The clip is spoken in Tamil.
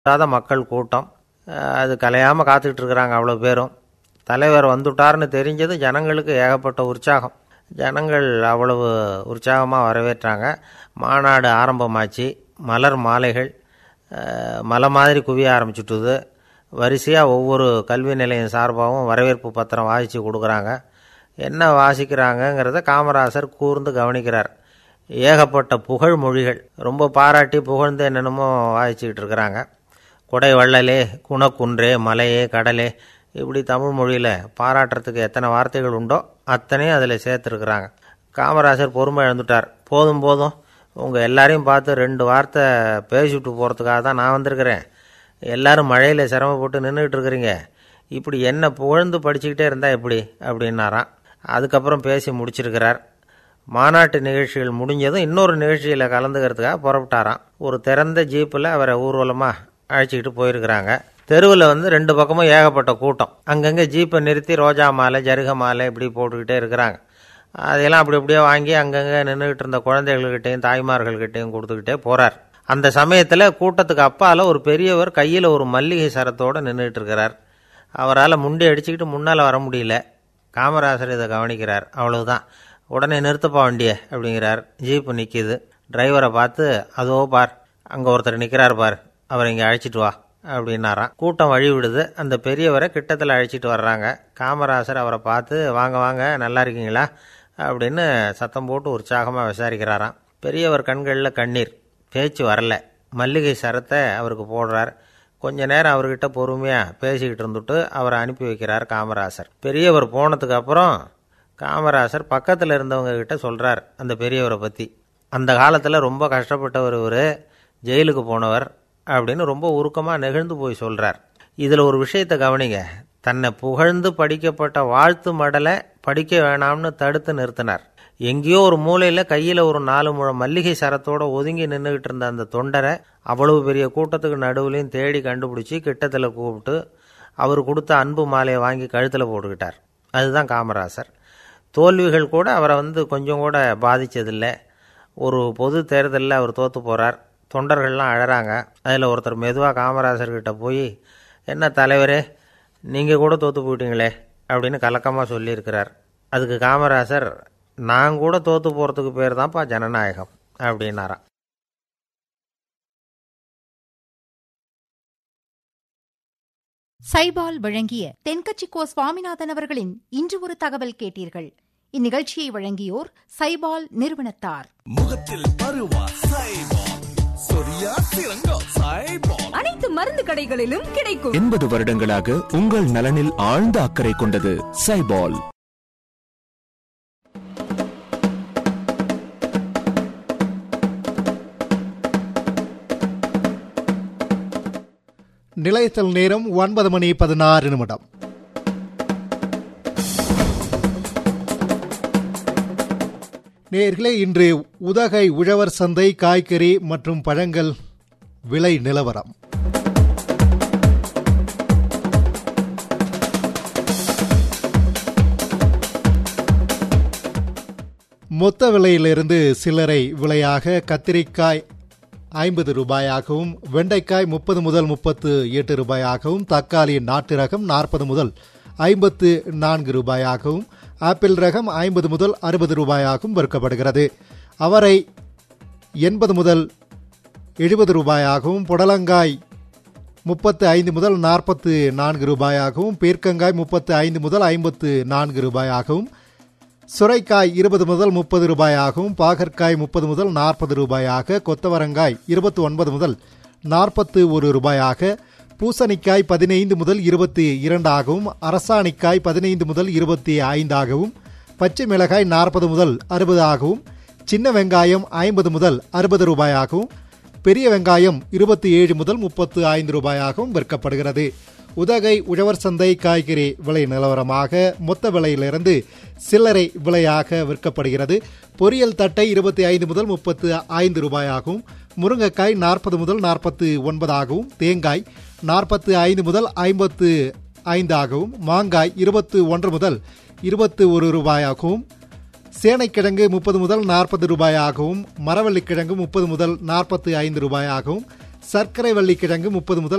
இல்லாத மக்கள் கூட்டம் அஹ் அது கலையாமல் காத்துக்கிட்டு இருக்கிறாங்க அவ்வளோ பேரும் தலைவர் வந்துட்டார்னு தெரிஞ்சது ஜனங்களுக்கு ஏகப்பட்ட உற்சாகம் ஜனங்கள் அவ்வளவு உற்சாகமாக வரவேற்றாங்க மாநாடு ஆரம்பமாச்சு மலர் மாலைகள் அஹ், மலை மாதிரி குவிய ஆரம்பிச்சுட்டுது வரிசையாக ஒவ்வொரு கல்வி நிலையம் சார்பாகவும் வரவேற்பு பத்திரம் வாசித்து கொடுக்குறாங்க என்ன வாசிக்கிறாங்கங்கிறத காமராசர் கூர்ந்து கவனிக்கிறார் ஏகப்பட்ட புகழ் மொழிகள் ரொம்ப பாராட்டி புகழ்ந்து என்னென்னமோ வாசிச்சுக்கிட்டு இருக்கிறாங்க கொடை வள்ளலே குணக்குன்றே மலையே கடலே இப்படி தமிழ் மொழியில் பாராட்டுறதுக்கு எத்தனை வார்த்தைகள் உண்டோ அத்தனையும் அதில் சேர்த்துருக்குறாங்க காமராசர் பொறுமை இழந்துட்டார் போதும் போதும் உங்கள் எல்லாரையும் பார்த்து ரெண்டு வார்த்தை பேசிவிட்டு போகிறதுக்காக தான் நான் வந்திருக்கிறேன் எல்லாரும் மழையில் சிரமப்பட்டு நின்றுட்டு இருக்கிறீங்க இப்படி என்ன புகழ்ந்து படிச்சுக்கிட்டே இருந்தால் எப்படி அப்படின்னாராம் அதுக்கப்புறம் பேசி முடிச்சிருக்கிறார் மாநாட்டு நிகழ்ச்சிகள் முடிஞ்சதும் இன்னொரு நிகழ்ச்சியில் கலந்துக்கிறதுக்காக புறப்பட்டாராம் ஒரு திறந்த ஜீப்பில் அவரை ஊர்வலமாக அழைச்சிக்கிட்டு போயிருக்கிறாங்க தெருவில் வந்து ரெண்டு பக்கமும் ஏகப்பட்ட கூட்டம் அங்கங்கே ஜீப்பை நிறுத்தி ரோஜா மாலை ஜருக மாலை இப்படி போட்டுக்கிட்டே இருக்கிறாங்க அதையெல்லாம் அப்படி அப்படியே வாங்கி அங்கங்கே நின்றுக்கிட்டு இருந்த குழந்தைகள்கிட்டையும் தாய்மார்கள்கிட்டையும் கொடுத்துக்கிட்டே போகிறார் அந்த சமயத்தில் கூட்டத்துக்கு அப்பால் ஒரு பெரியவர் கையில் ஒரு மல்லிகை சரத்தோடு நின்றுட்டு இருக்கிறார் அவரால் முண்டி அடிச்சுக்கிட்டு முன்னால் வர முடியல காமராசர் இதை கவனிக்கிறார் அவ்வளவுதான் உடனே நிறுத்தப்பா வண்டியை அப்படிங்கிறார் ஜீப்பு நிற்கிது டிரைவரை பார்த்து அதோ பார் அங்கே ஒருத்தர் நிற்கிறார் பார் அவரை இங்கே அழைச்சிட்டு வா அப்படின்னாராம் கூட்டம் வழி விடுது அந்த பெரியவரை கிட்டத்தில் அழைச்சிட்டு வர்றாங்க காமராசர் அவரை பார்த்து வாங்க வாங்க நல்லா இருக்கீங்களா அப்படின்னு சத்தம் போட்டு உற்சாகமாக விசாரிக்கிறாராம் பெரியவர் கண்களில் கண்ணீர் பேச்சு வரல மல்லிகை சரத்தை அவருக்கு போடுறார் கொஞ்ச நேரம் அவர்கிட்ட பொறுமையாக பேசிக்கிட்டு இருந்துட்டு அவரை அனுப்பி வைக்கிறார் காமராசர் பெரியவர் போனதுக்கு அப்புறம் காமராசர் பக்கத்தில் இருந்தவங்க கிட்ட சொல்கிறார் அந்த பெரியவரை பற்றி அந்த காலத்தில் ரொம்ப கஷ்டப்பட்டவர் இவர் ஜெயிலுக்கு போனவர் அப்படின்னு ரொம்ப உருக்கமாக நெகிழ்ந்து போய் சொல்கிறார் இதில் ஒரு விஷயத்தை கவனிங்க தன்னை புகழ்ந்து படிக்கப்பட்ட வாழ்த்து மடலை படிக்க வேணாம்னு தடுத்து நிறுத்தினார் எங்கேயோ ஒரு மூலையில் கையில் ஒரு நாலு முழம் மல்லிகை சரத்தோட ஒதுங்கி நின்றுக்கிட்டு இருந்த அந்த தொண்டரை அவ்வளவு பெரிய கூட்டத்துக்கு நடுவுலையும் தேடி கண்டுபிடிச்சி கிட்டத்தில் கூப்பிட்டு அவர் கொடுத்த அன்பு மாலையை வாங்கி கழுத்தில் போட்டுக்கிட்டார் அதுதான் காமராசர் தோல்விகள் கூட அவரை வந்து கொஞ்சம் கூட பாதித்ததில்லை ஒரு பொது தேர்தலில் அவர் தோற்று போகிறார் தொண்டர்கள்லாம் அழறாங்க அதில் ஒருத்தர் மெதுவாக காமராசர்கிட்ட போய் என்ன தலைவரே நீங்கள் கூட தோற்று போயிட்டீங்களே அப்படின்னு கலக்கமாக சொல்லியிருக்கிறார் அதுக்கு காமராசர் நான் கூட தோற்று போகிறதுக்கு பேர் தான்ப்பா ஜனநாயகம் அப்படின்னாராம் சைபால் வழங்கிய தென்கட்சிக்கோ சுவாமிநாதன் அவர்களின் இன்று ஒரு தகவல் கேட்டீர்கள் இந்நிகழ்ச்சியை வழங்கியோர் சைபால் நிறுவனத்தார் முகத்தில் பருவா சைபால் சொரியா சிறங்கோ சைபால் அனைத்து மருந்து கடைகளிலும் கிடைக்கும் எண்பது வருடங்களாக உங்கள் நலனில் ஆழ்ந்த அக்கறை கொண்டது சைபால் நிலையத்தில் நேரம் ஒன்பது மணி பதினாறு நிமிடம் நேர்களே இன்று உதகை உழவர் சந்தை காய்கறி மற்றும் பழங்கள் விலை நிலவரம் மொத்த விலையிலிருந்து சில்லறை விலையாக கத்திரிக்காய் ஐம்பது ரூபாயாகவும் வெண்டைக்காய் முப்பது முதல் முப்பத்து எட்டு ரூபாயாகவும் தக்காளி நாட்டு ரகம் நாற்பது முதல் ஐம்பத்து நான்கு ரூபாயாகவும் ஆப்பிள் ரகம் ஐம்பது முதல் அறுபது ரூபாயாகவும் விற்கப்படுகிறது அவரை எண்பது முதல் எழுபது ரூபாயாகவும் புடலங்காய் முப்பத்து ஐந்து முதல் நாற்பத்து நான்கு ரூபாயாகவும் பீர்க்கங்காய் முப்பத்து ஐந்து முதல் ஐம்பத்து நான்கு ரூபாயாகவும் சுரைக்காய் இருபது முதல் முப்பது ரூபாயாகவும் பாகற்காய் முப்பது முதல் நாற்பது ரூபாயாக கொத்தவரங்காய் இருபத்தி ஒன்பது முதல் நாற்பத்து ஒரு ரூபாயாக பூசணிக்காய் பதினைந்து முதல் இருபத்தி இரண்டாகவும் அரசாணிக்காய் பதினைந்து முதல் இருபத்தி ஐந்தாகவும் பச்சை மிளகாய் நாற்பது முதல் அறுபது ஆகவும் சின்ன வெங்காயம் ஐம்பது முதல் அறுபது ரூபாயாகவும் பெரிய வெங்காயம் இருபத்தி ஏழு முதல் முப்பத்து ஐந்து ரூபாயாகவும் விற்கப்படுகிறது உதகை உழவர் சந்தை காய்கறி விலை நிலவரமாக மொத்த விலையிலிருந்து சில்லறை விலையாக விற்கப்படுகிறது பொரியல் தட்டை இருபத்தி ஐந்து முதல் முப்பத்து ஐந்து ரூபாயாகவும் முருங்கைக்காய் நாற்பது முதல் நாற்பத்து ஒன்பதாகவும் தேங்காய் நாற்பத்து ஐந்து முதல் ஐம்பத்து ஐந்தாகவும் மாங்காய் இருபத்து ஒன்று முதல் இருபத்து ஒரு ரூபாயாகவும் சேனைக்கிழங்கு முப்பது முதல் நாற்பது ரூபாயாகவும் மரவள்ளிக்கிழங்கு முப்பது முதல் நாற்பத்து ஐந்து ரூபாயாகவும் சர்க்கரை வள்ளிக்கிழங்கு முப்பது முதல்